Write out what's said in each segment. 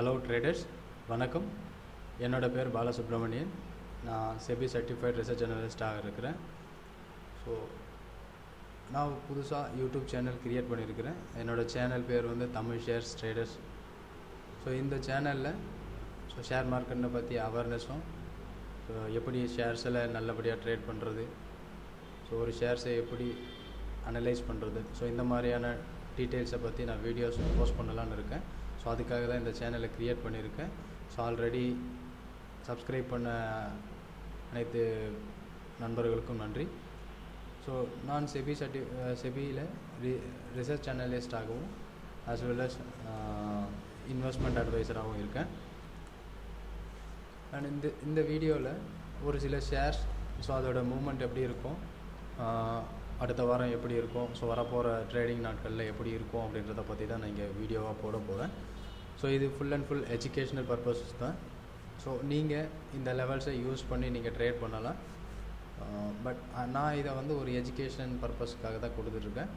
hello traders வணக்கம் என்னோட பேர் பாலசுப்ரமணியன் நான் செபி சர்டிஃபைட் ரிசர்ச் அனலிஸ்டாக இருக்கிறேன் ஸோ நான் புதுசாக யூடியூப் சேனல் கிரியேட் பண்ணியிருக்கிறேன் என்னோட சேனல் பேர் வந்து தமிழ் ஷேர்ஸ் ட்ரேடர்ஸ் ஸோ இந்த சேனலில் ஸோ ஷேர் மார்க்கெட்டை பற்றி அவேர்னஸும் ஸோ எப்படி ஷேர்ஸில் நல்லபடியாக ட்ரேட் பண்ணுறது ஸோ ஒரு ஷேர்ஸை எப்படி அனலைஸ் பண்ணுறது ஸோ இந்த மாதிரியான டீட்டெயில்ஸை பற்றி நான் வீடியோஸ் போஸ்ட் பண்ணலான்னு இருக்கேன் ஸோ அதுக்காக தான் இந்த சேனலை க்ரியேட் பண்ணியிருக்கேன் ஸோ ஆல்ரெடி சப்ஸ்கிரைப் பண்ண அனைத்து நண்பர்களுக்கும் நன்றி ஸோ நான் செபி சர்டி செபியில் ரி ரிசர்ச் அனலிஸ்டாகவும் ஆஸ் வெல் அஸ் இன்வெஸ்ட்மெண்ட் அட்வைசராகவும் இருக்கேன் அண்ட் இந்த இந்த வீடியோவில் ஒரு சில ஷேர்ஸ் ஸோ அதோட மூமெண்ட் எப்படி இருக்கும் ஆஹ் அடுத்த வாரம் எப்படி இருக்கும் ஸோ வரப்போகிற ட்ரேடிங் நாட்களில் எப்படி இருக்கும் அப்படின்றத பற்றி தான் நான் இங்கே வீடியோவாக போட போகிறேன் ஸோ இது full and full educational purposes தான் ஸோ நீங்கள் இந்த லெவல்ஸை யூஸ் பண்ணி நீங்கள் ட்ரேட் பண்ணலாம் பட் நான் இதை வந்து ஒரு எஜுகேஷன் பர்பஸ்க்காக தான் கொடுத்துட்ருக்கேன்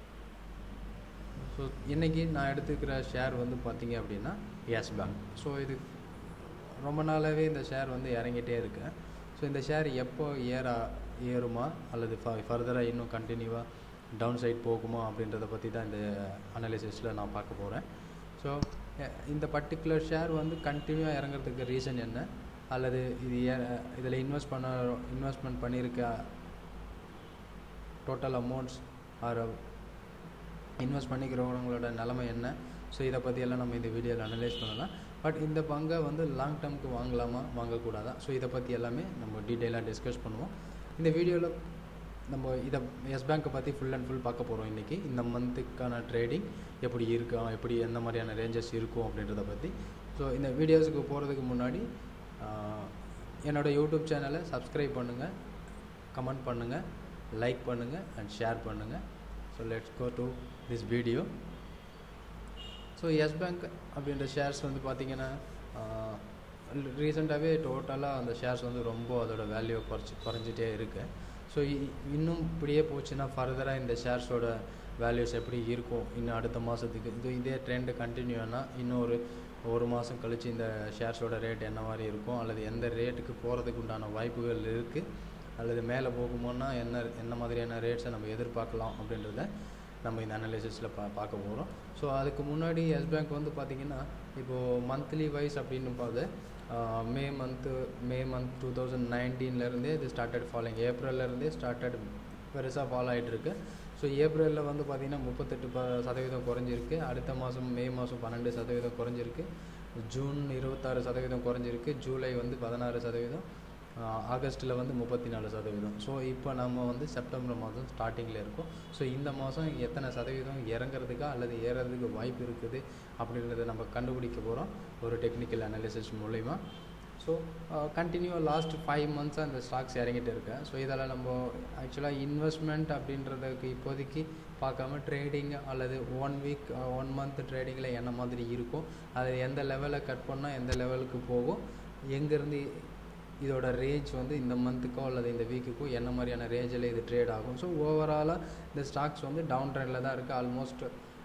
ஸோ இன்றைக்கி நான் எடுத்துக்கிற ஷேர் வந்து பார்த்தீங்க அப்படின்னா எஸ் பேங்க் ஸோ இது ரொம்ப நாளாகவே இந்த ஷேர் வந்து இறங்கிட்டே இருக்கேன் ஸோ இந்த ஷேர் எப்போ ஏற ஏறுமா அல்லது ஃப ஃபர்தராக இன்னும் கண்டினியூவாக டவுன் சைட் போகுமா அப்படின்றத பற்றி தான் இந்த அனாலிசிஸில் நான் பார்க்க போகிறேன் ஸோ இந்த பர்டிகுலர் ஷேர் வந்து கண்டினியூவாக இறங்குறதுக்கு ரீசன் என்ன அல்லது இது ஏ இதில் இன்வெஸ்ட் பண்ண இன்வெஸ்ட்மெண்ட் பண்ணியிருக்க டோட்டல் அமௌண்ட்ஸ் ஆர் இன்வெஸ்ட் பண்ணிக்கிறவங்களோட நிலமை என்ன ஸோ இதை பற்றியெல்லாம் நம்ம இந்த வீடியோவில் அனலைஸ் பண்ணலாம் பட் இந்த பங்கை வந்து லாங் டேர்முக்கு வாங்கலாமா வாங்கக்கூடாதா ஸோ இதை பற்றி எல்லாமே நம்ம டீட்டெயிலாக டிஸ்கஸ் பண்ணுவோம் இந்த வீடியோவில் நம்ம இதை எஸ் பேங்க்கை பற்றி ஃபுல் அண்ட் ஃபுல் பார்க்க போகிறோம் இன்றைக்கி இந்த மந்த்துக்கான ட்ரேடிங் எப்படி இருக்கும் எப்படி எந்த மாதிரியான ரேஞ்சஸ் இருக்கும் அப்படின்றத பற்றி ஸோ இந்த வீடியோஸுக்கு போகிறதுக்கு முன்னாடி என்னோடய யூடியூப் சேனலை சப்ஸ்கிரைப் பண்ணுங்கள் கமெண்ட் பண்ணுங்கள் லைக் பண்ணுங்கள் அண்ட் ஷேர் பண்ணுங்கள் so let's go to this video so Yes Bank அப்படின்ற ஷேர்ஸ் வந்து பார்த்திங்கன்னா ரீசெண்டாகவே டோட்டலாக அந்த ஷேர்ஸ் வந்து ரொம்ப அதோட வேல்யூ குறைச்சி குறைஞ்சிட்டே இருக்குது ஸோ இன்னும் இப்படியே போச்சுன்னா ஃபர்தராக இந்த ஷேர்ஸோட வேல்யூஸ் எப்படி இருக்கும் இன்னும் அடுத்த மாதத்துக்கு இது இதே ட்ரெண்டு கண்டினியூ ஆனால் இன்னும் ஒரு ஒரு மாதம் கழித்து இந்த ஷேர்ஸோட ரேட் என்ன மாதிரி இருக்கும் அல்லது எந்த ரேட்டுக்கு போகிறதுக்கு உண்டான வாய்ப்புகள் இருக்குது அல்லது மேலே போகுமோன்னா என்ன என்ன மாதிரியான ரேட்ஸை நம்ம எதிர்பார்க்கலாம் அப்படின்றத நம்ம இந்த அனாலிசிஸில் பா பார்க்க போகிறோம் ஸோ அதுக்கு முன்னாடி எஸ் பேங்க் வந்து பார்த்திங்கன்னா இப்போது மந்த்லி வைஸ் அப்படின்னு பார்த்து May month May month two thousand நைன்டீன்லேருந்தே இது ஸ்டார்டட் ஃபாலோயிங் ஏப்ரல்லேருந்தே ஸ்டார்டட் பெருசாக ஃபாலோ ஆகிட்டுருக்கு ஸோ ஏப்ரலில் வந்து பார்த்திங்கன்னா முப்பத்தெட்டு ப சதவீதம் குறைஞ்சிருக்கு அடுத்த மாதம் மே மாதம் பன்னெண்டு சதவீதம் குறைஞ்சிருக்கு ஜூன் இருபத்தாறு சதவீதம் குறைஞ்சிருக்கு ஜூலை வந்து பதினாறு சதவீதம் ஆகஸ்ட்டில் வந்து முப்பத்தி நாலு சதவீதம் ஸோ இப்போ நம்ம வந்து செப்டம்பர் மாதம் ஸ்டார்டிங்கில் இருக்கோம் ஸோ இந்த மாதம் எத்தனை சதவீதம் இறங்குறதுக்கா அல்லது ஏறதுக்கு வாய்ப்பு இருக்குது அப்படின்றத நம்ம கண்டுபிடிக்க போகிறோம் ஒரு டெக்னிக்கல் அனாலிசிஸ் மூலிமா ஸோ கண்டினியூவாக லாஸ்ட் ஃபைவ் மந்த்ஸாக அந்த ஸ்டாக்ஸ் இறங்கிட்டு இருக்கேன் ஸோ இதில் நம்ம ஆக்சுவலாக இன்வெஸ்ட்மெண்ட் அப்படின்றதுக்கு இப்போதைக்கு பார்க்காம ட்ரேடிங் அல்லது ஒன் வீக் ஒன் மந்த் ட்ரேடிங்கில் என்ன மாதிரி இருக்கும் அது எந்த லெவலில் கட் பண்ணால் எந்த லெவலுக்கு போகும் எங்கேருந்து இதோட ரேஞ்ச் வந்து இந்த மந்த்துக்கோ அல்லது இந்த வீக்குக்கோ என்ன மாதிரியான ரேஞ்சில் இது ட்ரேட் ஆகும் ஸோ ஓவராலாக இந்த ஸ்டாக்ஸ் வந்து டவுன் ட்ரெண்டில் தான் இருக்குது ஆல்மோஸ்ட்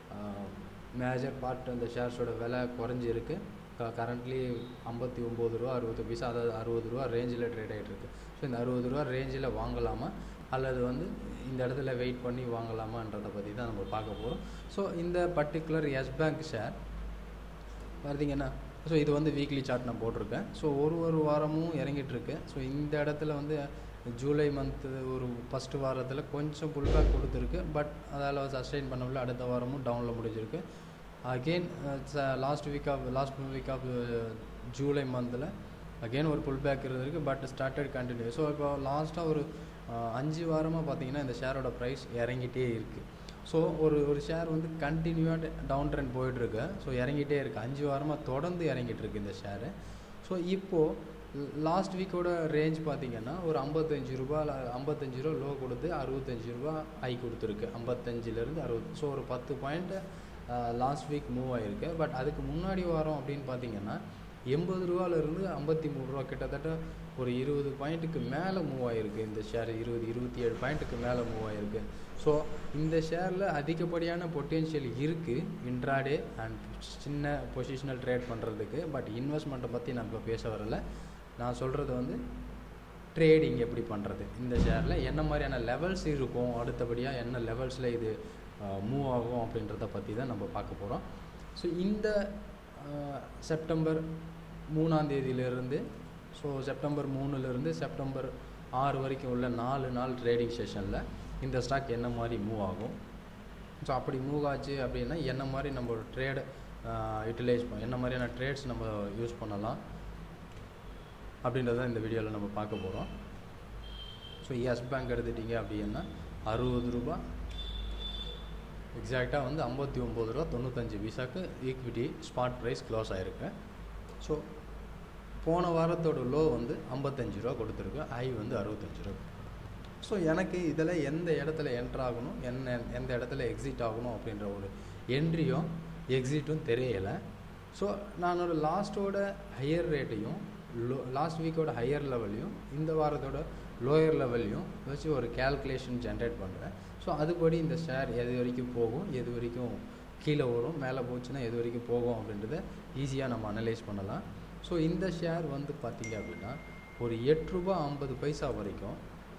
மேஜர் பார்ட் அந்த ஷேர்ஸோட விலை குறைஞ்சிருக்கு கரண்ட்லி ஐம்பத்தி ஒம்பது ரூபா அறுபது பைசா அதாவது அறுபது ரூபா ரேஞ்சில் ட்ரேட் ஆகிட்டு இருக்கு ஸோ இந்த அறுபது ரூபா ரேஞ்சில் வாங்கலாமா அல்லது வந்து இந்த இடத்துல வெயிட் பண்ணி வாங்கலாமான்றதை பற்றி தான் நம்ம பார்க்க போகிறோம் ஸோ இந்த பர்டிகுலர் எஸ் பேங்க் ஷேர் பார்த்தீங்கன்னா ஸோ இது வந்து வீக்லி சார்ட் நான் போட்டிருக்கேன் ஸோ ஒரு ஒரு வாரமும் இறங்கிட்டு இருக்கு ஸோ இந்த இடத்துல வந்து ஜூலை மந்த்து ஒரு ஃபஸ்ட்டு வாரத்தில் கொஞ்சம் புல்பேக் கொடுத்துருக்கு பட் அதால் சஸ்டெயின் பண்ண முடியல அடுத்த வாரமும் டவுனில் முடிஞ்சிருக்கு again last week of last week of July மந்தில் அகெயின் ஒரு புல் பேக் இருந்திருக்கு பட் ஸ்டார்டட் கண்டினியூ ஸோ இப்போ லாஸ்ட்டாக ஒரு அஞ்சு வாரமாக பார்த்தீங்கன்னா இந்த ஷேரோட ப்ரைஸ் இறங்கிட்டே இருக்குது ஸோ ஒரு ஒரு ஷேர் வந்து கண்டினியூவாக டவுன் ட்ரெண்ட் போயிட்டுருக்கு ஸோ இறங்கிட்டே இருக்குது அஞ்சு வாரமாக தொடர்ந்து இறங்கிட்டு இருக்கு இந்த ஷேரு ஸோ இப்போது லாஸ்ட் வீக்கோட ரேஞ்ச் பார்த்தீங்கன்னா ஒரு ஐம்பத்தஞ்சு ரூபா ஐம்பத்தஞ்சு ரூபா லோ கொடுத்து அறுபத்தஞ்சு ரூபா ஹை கொடுத்துருக்கு ஐம்பத்தஞ்சிலேருந்து அறுபது ஸோ ஒரு பத்து பாயிண்ட்டு லாஸ்ட் வீக் மூவ் ஆகிருக்கு பட் அதுக்கு முன்னாடி வாரம் அப்படின்னு பார்த்தீங்கன்னா எண்பது ரூபாலேருந்து ஐம்பத்தி மூணு ரூபா கிட்டத்தட்ட ஒரு இருபது பாயிண்ட்டுக்கு மேலே மூவ் ஆகிருக்கு இந்த ஷேர் இருபது இருபத்தி ஏழு பாயிண்ட்டுக்கு மேலே மூவ் ஆகிருக்கு ஸோ இந்த ஷேரில் அதிகப்படியான பொட்டென்ஷியல் இருக்குது இன்ட்ராடே அண்ட் சின்ன பொசிஷனல் ட்ரேட் பண்ணுறதுக்கு பட் இன்வெஸ்ட்மெண்ட்டை பற்றி நான் இப்போ பேச வரல நான் சொல்கிறது வந்து ட்ரேடிங் எப்படி பண்ணுறது இந்த ஷேரில் என்ன மாதிரியான லெவல்ஸ் இருக்கும் அடுத்தபடியாக என்ன லெவல்ஸில் இது மூவ் ஆகும் அப்படின்றத பற்றி தான் நம்ம பார்க்க போகிறோம் ஸோ இந்த செப்டம்பர் மூணாம் தேதியிலேருந்து ஸோ செப்டம்பர் மூணுலேருந்து செப்டம்பர் ஆறு வரைக்கும் உள்ள நாலு நாள் ட்ரேடிங் செஷனில் இந்த ஸ்டாக் என்ன மாதிரி மூவ் ஆகும் ஸோ அப்படி மூவ் ஆச்சு அப்படின்னா என்ன மாதிரி நம்ம ட்ரேடு யூட்டிலைஸ் பண்ண என்ன மாதிரியான ட்ரேட்ஸ் நம்ம யூஸ் பண்ணலாம் அப்படின்றத இந்த வீடியோவில் நம்ம பார்க்க போகிறோம் ஸோ எஸ் பேங்க் எடுத்துட்டிங்க அப்படின்னா அறுபது ரூபா எக்ஸாக்டாக வந்து ஐம்பத்தி ஒம்பது ரூபா தொண்ணூத்தஞ்சு பைசாக்கு ஈக்விட்டி ஸ்பாட் ப்ரைஸ் க்ளோஸ் ஆகிருக்கு ஸோ போன வாரத்தோட லோ வந்து ஐம்பத்தஞ்சு ரூபா கொடுத்துருக்கு ஐ வந்து அறுபத்தஞ்சு ரூபா ஸோ எனக்கு இதில் எந்த இடத்துல என்ட்ரு ஆகணும் என்ன எந்த இடத்துல எக்ஸிட் ஆகணும் அப்படின்ற ஒரு என்ட்ரியும் எக்ஸிட்டும் தெரியலை ஸோ நான் ஒரு லாஸ்ட்டோட ஹையர் ரேட்டையும் லோ லாஸ்ட் வீக்கோட ஹையர் லெவல்லையும் இந்த வாரத்தோட லோயர் லெவல்லையும் வச்சு ஒரு கேல்குலேஷன் ஜென்ரேட் பண்ணுறேன் ஸோ அதுபடி இந்த ஷேர் எது வரைக்கும் போகும் எது வரைக்கும் கீழே வரும் மேலே போச்சுன்னா எது வரைக்கும் போகும் அப்படின்றத ஈஸியாக நம்ம அனலைஸ் பண்ணலாம் ஸோ இந்த ஷேர் வந்து பார்த்திங்க அப்படின்னா ஒரு எட்டு ரூபா ஐம்பது பைசா வரைக்கும்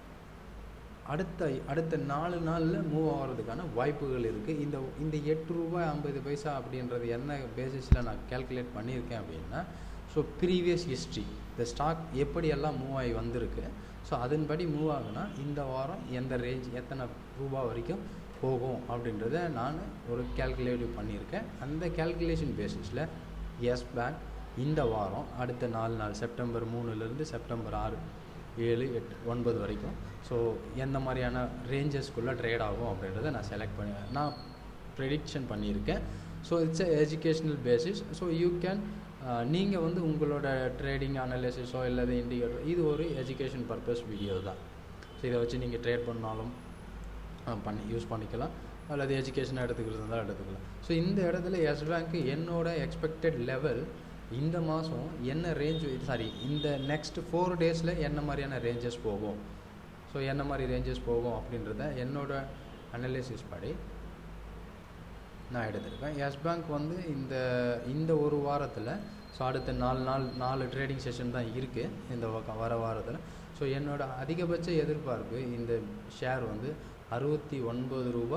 அடுத்த அடுத்த நாலு நாளில் மூவ் ஆகிறதுக்கான வாய்ப்புகள் இருக்குது இந்த இந்த எட்டு ரூபாய் ஐம்பது பைசா அப்படின்றது என்ன பேசிஸில் நான் கேல்குலேட் பண்ணியிருக்கேன் அப்படின்னா ஸோ ப்ரீவியஸ் ஹிஸ்ட்ரி இந்த ஸ்டாக் எப்படியெல்லாம் மூவ் ஆகி வந்திருக்கு ஸோ அதன்படி மூவ் ஆகுனா இந்த வாரம் எந்த ரேஞ்ச் எத்தனை ரூபா வரைக்கும் போகும் அப்படின்றத நான் ஒரு கேல்குலேட்டிவ் பண்ணியிருக்கேன் அந்த கேல்குலேஷன் பேசிஸில் எஸ் பேங்க் இந்த வாரம் அடுத்த நாலு நாள் செப்டம்பர் மூணுலேருந்து செப்டம்பர் ஆறு ஏழு எட்டு ஒன்பது வரைக்கும் ஸோ எந்த மாதிரியான ரேஞ்சஸ்க்குள்ளே ட்ரேட் ஆகும் அப்படின்றத நான் செலக்ட் பண்ணி நான் ப்ரெடிக்ஷன் பண்ணியிருக்கேன் so it's a educational basis so you can நீங்கள் வந்து உங்களோட ட்ரேடிங் அனாலிசிஸோ இல்லாத இண்டிகேட்டர் இது ஒரு எஜுகேஷன் பர்பஸ் வீடியோ தான் ஸோ இதை வச்சு நீங்கள் ட்ரேட் பண்ணாலும் பண்ணி யூஸ் பண்ணிக்கலாம் அல்லது எஜுகேஷன் எடுத்துக்கிறது இருந்தால் எடுத்துக்கலாம் ஸோ இந்த இடத்துல எஸ் பேங்க்கு என்னோட எக்ஸ்பெக்டட் லெவல் இந்த மாதம் என்ன ரேஞ்ச் சாரி இந்த நெக்ஸ்ட் ஃபோர் டேஸில் என்ன மாதிரியான ரேஞ்சஸ் போகும் ஸோ என்ன மாதிரி ரேஞ்சஸ் போகும் அப்படின்றத என்னோட அனலிசிஸ் படி நான் எடுத்திருக்கேன் எஸ் பேங்க் வந்து இந்த இந்த ஒரு வாரத்தில் ஸோ அடுத்த நாலு நாள் நாலு ட்ரேடிங் செஷன் தான் இருக்குது இந்த வர வாரத்தில் ஸோ என்னோட அதிகபட்ச எதிர்பார்ப்பு இந்த ஷேர் வந்து அறுபத்தி ஒன்பது ரூபா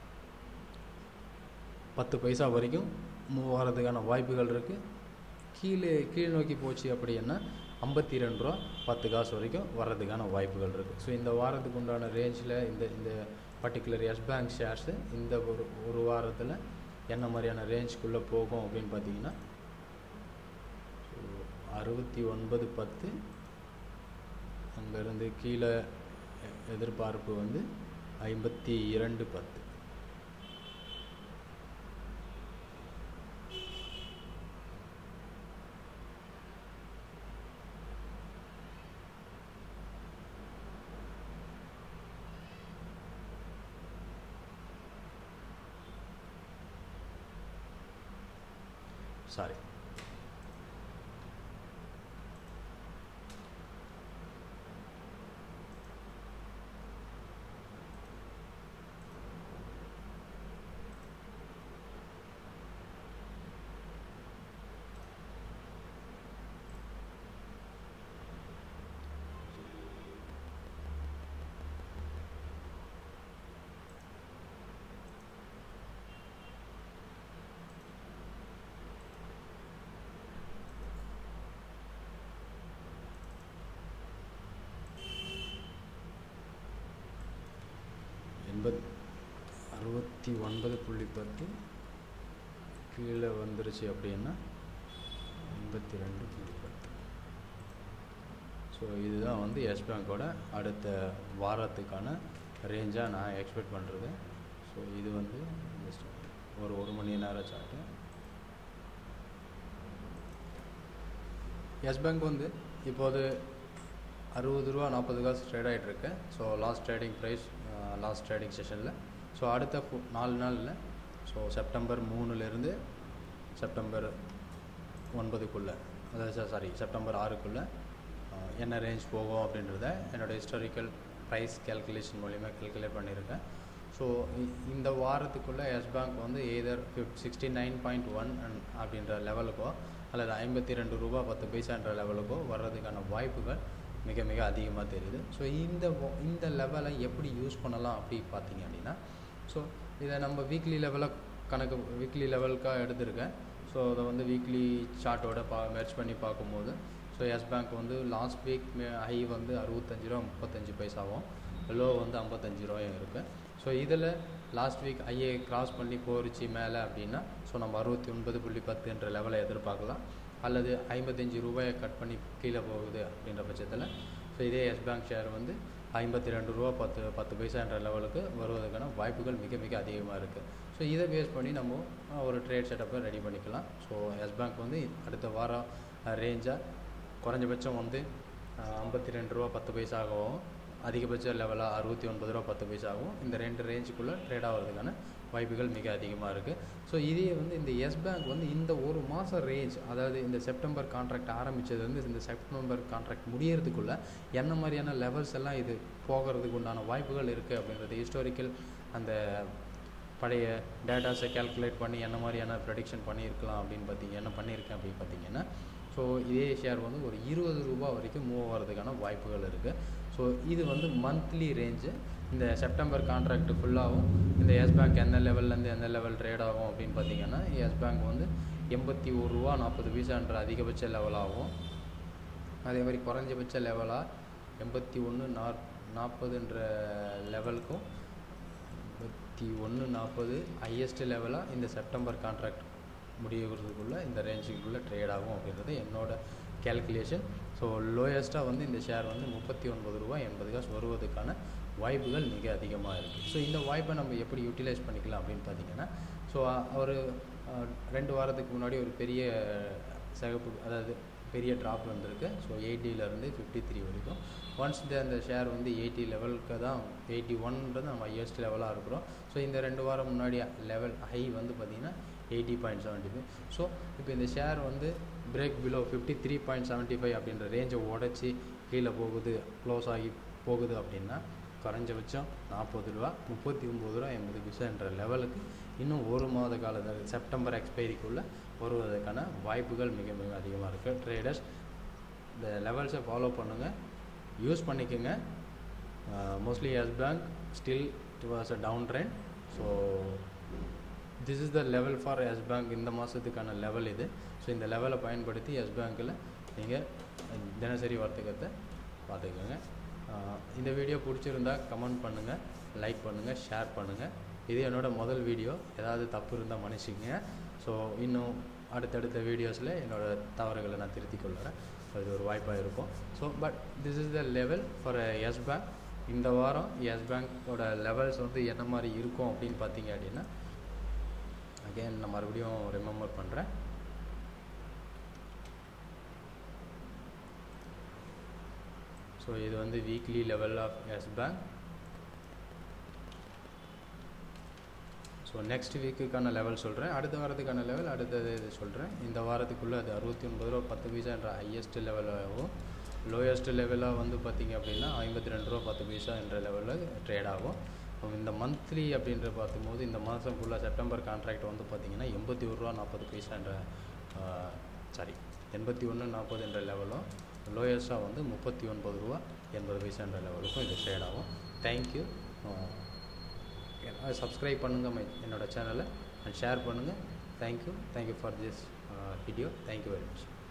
பத்து பைசா வரைக்கும் மூவ் ஆகிறதுக்கான வாய்ப்புகள் இருக்குது கீழே கீழ் நோக்கி போச்சு அப்படின்னா ஐம்பத்தி ரெண்டு ரூபா பத்து காசு வரைக்கும் வர்றதுக்கான வாய்ப்புகள் இருக்குது ஸோ இந்த வாரத்துக்கு உண்டான ரேஞ்சில் இந்த இந்த பர்டிகுலர் எஸ் பேங்க் ஷேர்ஸு இந்த ஒரு ஒரு வாரத்தில் என்ன மாதிரியான ரேஞ்சுக்குள்ளே போகும் அப்படின்னு பார்த்தீங்கன்னா ஸோ அறுபத்தி ஒன்பது பத்து அங்கேருந்து கீழே எதிர்பார்ப்பு வந்து ஐம்பத்தி இரண்டு பத்து சாரி எண்பத் அறுபத்தி ஒன்பது புள்ளி பத்து கீழே வந்துருச்சு அப்படின்னா எண்பத்தி ரெண்டு புள்ளி பத்து ஸோ இதுதான் வந்து எஸ் பேங்கோட அடுத்த வாரத்துக்கான ரேஞ்சாக நான் எக்ஸ்பெக்ட் பண்ணுறது ஸோ இது வந்து just ஒரு ஒரு மணி நேரம் சார்ட்டு எஸ் பேங்க் வந்து இப்போது அறுபது ரூபா நாற்பது காசு ட்ரேட் ஆகிட்டு இருக்கு so last trading price last trading செஷனில் ஸோ அடுத்த ஃபு- நாலு நாளில் ஸோ செப்டம்பர் மூணுலேருந்து செப்டம்பர் ஒன்பதுக்குள்ளே அதாவது சாரி செப்டம்பர் ஆறுக்குள்ளே என்ன ரேஞ்ச் போகும் அப்படின்றத என்னோட ஹிஸ்டாரிக்கல் ப்ரைஸ் கேல்குலேஷன் மூலிமா கேல்குலேட் பண்ணியிருக்கேன் ஸோ இந்த வாரத்துக்குள்ளே எஸ் பேங்க் வந்து either fifty sixty nine point one அப்படின்ற லெவலுக்கோ அல்லது ஐம்பத்தி ரெண்டு ரூபா பத்து பைசான்ற லெவலுக்கோ வர்றதுக்கான வாய்ப்புகள் மிக மிக அதிகமாக தெரியுது ஸோ இந்த வ- இந்த லெவலை எப்படி யூஸ் பண்ணலாம் அப்படி பார்த்தீங்க அப்படின்னா ஸோ இதை நம்ம வீக்லி லெவலில் கணக்கு வீக்லி லெவலுக்காக எடுத்திருக்கேன் ஸோ அதை வந்து வீக்லி சார்ட்டோட பா மெர்ச் பண்ணி பார்க்கும்போது ஸோ எஸ் பேங்க் வந்து லாஸ்ட் வீக் ஹை வந்து அறுபத்தஞ்சு ரூபா முப்பத்தஞ்சு பைசாவும் லோ வந்து ஐம்பத்தஞ்சு ரூபாயும் இருக்குது ஸோ இதில் லாஸ்ட் வீக் ஐஏ கிராஸ் பண்ணி போரிச்சு மேலே அப்படின்னா ஸோ நம்ம அறுபத்தி ஒன்பது புள்ளி பத்துன்ற லெவலை எதிர்பார்க்கலாம் அல்லது ஐம்பத்தஞ்சு ரூபாயை கட் பண்ணி கீழே போகுது அப்படின்ற பட்சத்தில் ஸோ இதே எஸ் பேங்க் ஷேர் வந்து ஐம்பத்தி ரெண்டு ரூபா பத்து பத்து பைசான்ற லெவலுக்கு வருவதற்கான வாய்ப்புகள் மிக மிக அதிகமாக இருக்குது ஸோ இதை பேஸ் பண்ணி நம்ம அஹ், ஒரு ட்ரேட் செட்டப்பை ரெடி பண்ணிக்கலாம் ஸோ எஸ் பேங்க் வந்து அடுத்த வாரம் ரேஞ்சாக குறைஞ்சபட்சம் வந்து ஐம்பத்தி ரெண்டு ரூபா பத்து பைசாகவும் அதிகபட்ச லெவலாக அறுபத்தி ஒன்பது ரூபா பத்து பைசாகவும் இந்த ரெண்டு ரேஞ்சுக்குள்ளே ட்ரேட் ஆகிறதுக்கான வாய்ப்புகள் மிக அதிகமாக இருக்குது ஸோ இதே வந்து இந்த எஸ் பேங்க் வந்து இந்த ஒரு மாதம் ரேஞ்ச் அதாவது இந்த செப்டம்பர் கான்ட்ராக்ட் ஆரம்பித்தது வந்து இந்த செப்டம்பர் கான்ட்ராக்ட் முடியறதுக்குள்ளே என்ன மாதிரியான லெவல்ஸ் எல்லாம் இது போகிறதுக்கு உண்டான வாய்ப்புகள் இருக்குது அப்படின்றது ஹிஸ்டாரிக்கல் அந்த பழைய டேட்டாஸை கால்குலேட் பண்ணி என்ன மாதிரியான ப்ரெடிக்ஷன் பண்ணியிருக்கலாம் அப்படின்னு பார்த்தீங்க என்ன பண்ணியிருக்கேன் அப்படின்னு பார்த்தீங்கன்னா ஸோ இதே ஷேர் வந்து ஒரு இருபது ரூபா வரைக்கும் மூவ் ஆகிறதுக்கான வாய்ப்புகள் இருக்குது ஸோ இது வந்து மந்த்லி ரேஞ்சு இந்த செப்டம்பர் கான்ட்ராக்ட் ஃபுல்லாகவும் இந்த எஸ் பேங்க் எந்த லெவல்லேருந்து எந்த லெவல் ட்ரேட் ஆகும் அப்படின்னு பார்த்தீங்கன்னா எஸ் பேங்க் வந்து எண்பத்தி ஒரு ரூபா நாற்பது பைசான்ற அதிகபட்ச லெவலாகவும் அதே மாதிரி குறைஞ்சபட்ச லெவலாக எண்பத்தி ஒன்று நாற் நாற்பதுன்ற லெவலுக்கும் எண்பத்தி ஒன்று நாற்பது ஹையஸ்ட் லெவலாக இந்த செப்டம்பர் கான்ட்ராக்ட் முடியறதுக்குள்ளே இந்த ரேஞ்சுக்குள்ளே ட்ரேட் ஆகும் அப்படின்றது என்னோட கேல்குலேஷன் ஸோ லோயஸ்ட்டாக வந்து இந்த ஷேர் வந்து முப்பத்தி ஒன்பது ரூபா எண்பது காசு வருவதற்கான வாய்ப்புகள் மிக அதிகமாக இருக்குது ஸோ இந்த வாய்ப்பை நம்ம எப்படி யூட்டிலைஸ் பண்ணிக்கலாம் அப்படின்னு பார்த்தீங்கன்னா ஸோ ஒரு அஹ், ரெண்டு வாரத்துக்கு முன்னாடி ஒரு பெரிய சிகப்பு அதாவது பெரிய ட்ராப் வந்திருக்கு ஸோ எயிட்டிலேருந்து ஃபிஃப்டி த்ரீ வரைக்கும் ஒன்ஸ் இந்த அந்த ஷேர் வந்து எயிட்டி லெவலுக்கு தான் எயிட்டி ஒன்றது நம்ம ஹையஸ்ட் லெவலாக இருக்கிறோம் ஸோ இந்த ரெண்டு வாரம் முன்னாடி லெவல் ஹை வந்து பார்த்திங்கன்னா eighty point seventy five so இப்போ இந்த ஷேர் வந்து break below fifty three point seventy five அப்படின்ற ரேஞ்சை உடச்சி கீழே போகுது க்ளோஸ் ஆகி போகுது அப்படின்னா குறைஞ்சபட்சம் நாற்பது ரூபா முப்பத்தி ஒம்பது ரூபா எண்பது பைசான்ற லெவலுக்கு இன்னும் ஒரு மாத காலத்தில் செப்டம்பர் எக்ஸ்பைரிக்குள்ளே வருவதற்கான வாய்ப்புகள் மிக மிக அதிகமாக இருக்குது ட்ரேடர்ஸ் இந்த லெவல்ஸை ஃபாலோ பண்ணுங்கள் யூஸ் பண்ணிக்கோங்க mostly Yes Bank still it was a down trend so this is the level for Yes Bank இந்த மாதத்துக்கான லெவல் இது ஸோ இந்த லெவலை பயன்படுத்தி எஸ் பேங்க்கில் நீங்கள் தினசரி வர்த்தகத்தை பார்த்துக்கோங்க ஆஹ் இந்த வீடியோ பிடிச்சிருந்தா கமெண்ட் பண்ணுங்கள் லைக் பண்ணுங்கள் ஷேர் பண்ணுங்கள் இது என்னோட முதல் வீடியோ ஏதாவது தப்பு இருந்தால் மன்னிச்சிங்க ஸோ இன்னும் அடுத்தடுத்த வீடியோஸில் என்னோட தவறுகளை நான் திருத்திக் கொள்கிறேன் ஸோ இது ஒரு வாய்ப்பாக இருக்கும் so but this is the level for Yes Bank இந்த வாரம் எஸ் பேங்க்கோட லெவல்ஸ் வந்து என்ன மாதிரி இருக்கும் அப்படின்னு பார்த்தீங்க அப்படின்னா அகைன் நான் மறுபடியும் ரிமெம்பர் பண்ணுறேன் ஸோ இது வந்து weekly level of Yes Bank so next வீக்குக்கான லெவல் சொல்கிறேன் அடுத்த வாரத்துக்கான லெவல் அடுத்தது இது சொல்கிறேன் இந்த வாரத்துக்குள்ளே அது அறுபத்தி ஒன்பது ரூபா பத்து பைசா என்ற ஹையஸ்ட் லெவலாகவும் லோயஸ்ட் லெவலாக வந்து பார்த்திங்க அப்படின்னா ஐம்பத்தி ரெண்டு ரூபா பத்து பைசா என்ற லெவலில் ட்ரேட் ஆகும் அப்போ இந்த மந்த்லி அப்படின்ற பார்க்கும்போது இந்த மாதம் ஃபுல்லாக செப்டம்பர் கான்ட்ராக்ட் வந்து பார்த்திங்கன்னா எண்பத்தி ஒரு ரூபா நாற்பது பைசா என்ற சாரி எண்பத்தி ஒன்று நாற்பது என்ற லெவலும் லோயஸ்ட்டாக வந்து முப்பத்தி ஒன்பது ரூபா எண்பது பைசா என்ற லெவலுக்கும் இது ட்ரேட் ஆகும் தேங்க்யூ சப்ஸ்கிரைப் பண்ணுங்கள் மை என்னோடய சேனலை அண்ட் ஷேர் பண்ணுங்கள் thank you thank you for this video thank you very much